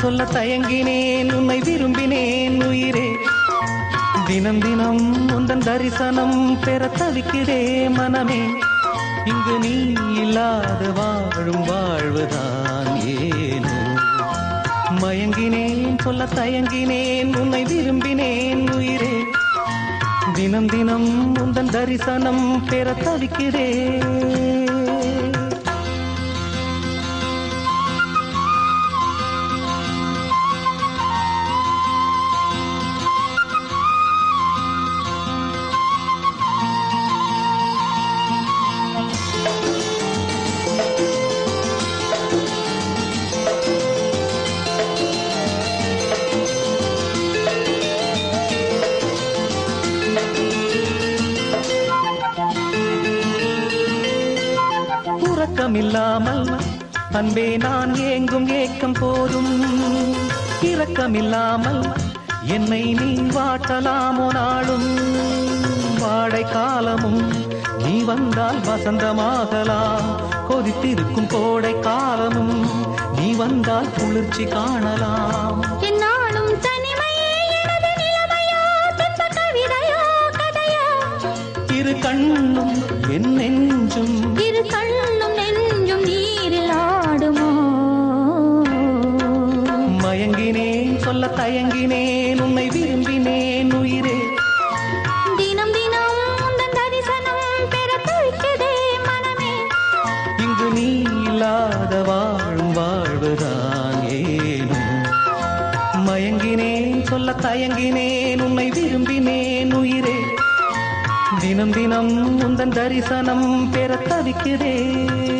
சொல்ல தயங்கினேன் உன்னை விரும்பினேன் உயிரே தினம் தினம் உந்தன் தரிசனம் பெற தவிக்கிறே மனமே இங்கு நீ இல்லாத வாழும் வாழ்வுதான் ஏனோ மயங்கினேன் சொல்ல தயங்கினேன் உன்னை விரும்பினேன் உயிரே தினம் தினம் உந்தன் தரிசனம் பெற தவிக்கிறேன் உறக்கமில்லாமல் அன்பே நான் ஏங்கும் ஏக்கம் போதும் இரக்கமில்லாமல் என்னை நீ வாட்டலாமோ நாளும் வாடை காலமும் நீ வந்தால் வசந்தமாகலாம் கொதித்திருக்கும் கோடை காலமும் நீ வந்தால் குளிர்ச்சி காணலாம் என்னாலும் தனிமையே எனது நிலைமையோ துன்ப கவிதையோ கதையோ இரு கண்ணும் என் நெஞ்சும் இரு கண்ணும் நெஞ்சும் நீரில் ஆடுமோ மயங்கினேன் சொல்ல தயங்கினேன் உன்னை விரும்பினேன் உயிரே தினம் தினம் உந்தன் தரிசனம் பெற துடிக்குதே மனமே இங்கு நீ இல்லாத வாழும் வாழ்வுதான் ஏனோ மயங்கினேன் சொல்ல தயங்கினேன் உன்னை விரும்பினேன் உயிரே தினம் தினம் உந்தன் தரிசனம் பெற தவிக்கிறேன்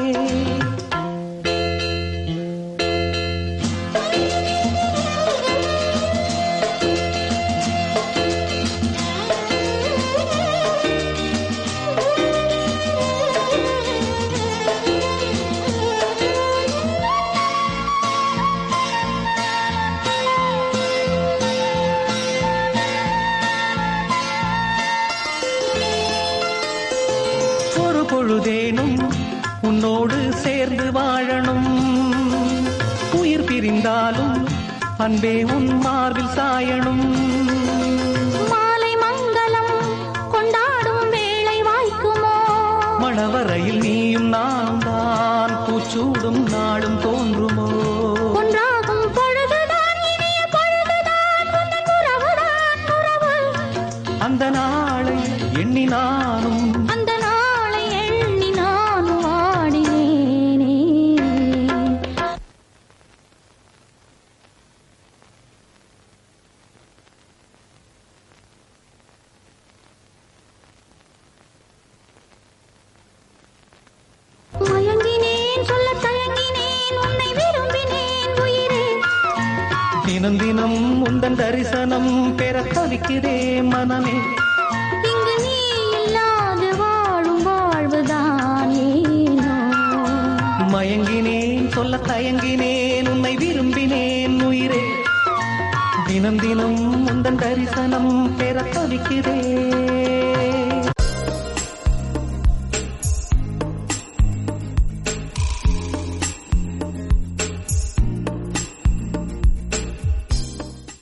ஒரு பொழுதேனும் உன்னோடு சேர்ந்து வாழணும் உயிர் பிரிந்தாலும் அன்பே உன் மார்பில் சாயணும் மாலை மங்களம் கொண்டாடும் வேளை வாய்க்குமோ மணவரையில் நீயும் நானும் தான் பூச்சூடும் நாடும் தோன்றுமோ ஒன்றாகும் பொழுதுதான் இனிய பொழுதுதான் உந்தன் உறவுதான் உறவு அந்த நாளை எண்ணி நானும் அந்த நாளை எண்ணி நான் வாடினேனே மயங்கினேன் சொல்ல தயங்கினேன் உன்னை விரும்பினேன் உயிரே தினம் தினம் உந்தன் தரிசனம் பெற தவிக்கிறே மனமே இங்கு நீ இல்லாத வாழும் வாழ்வுதான் ஏனோ மயங்கினேன் சொல்ல தயங்கினேன் உன்னை விரும்பினேன் உயிரே தினம் தினம் உந்தன் தரிசனம் பெற தவிக்கிறேன்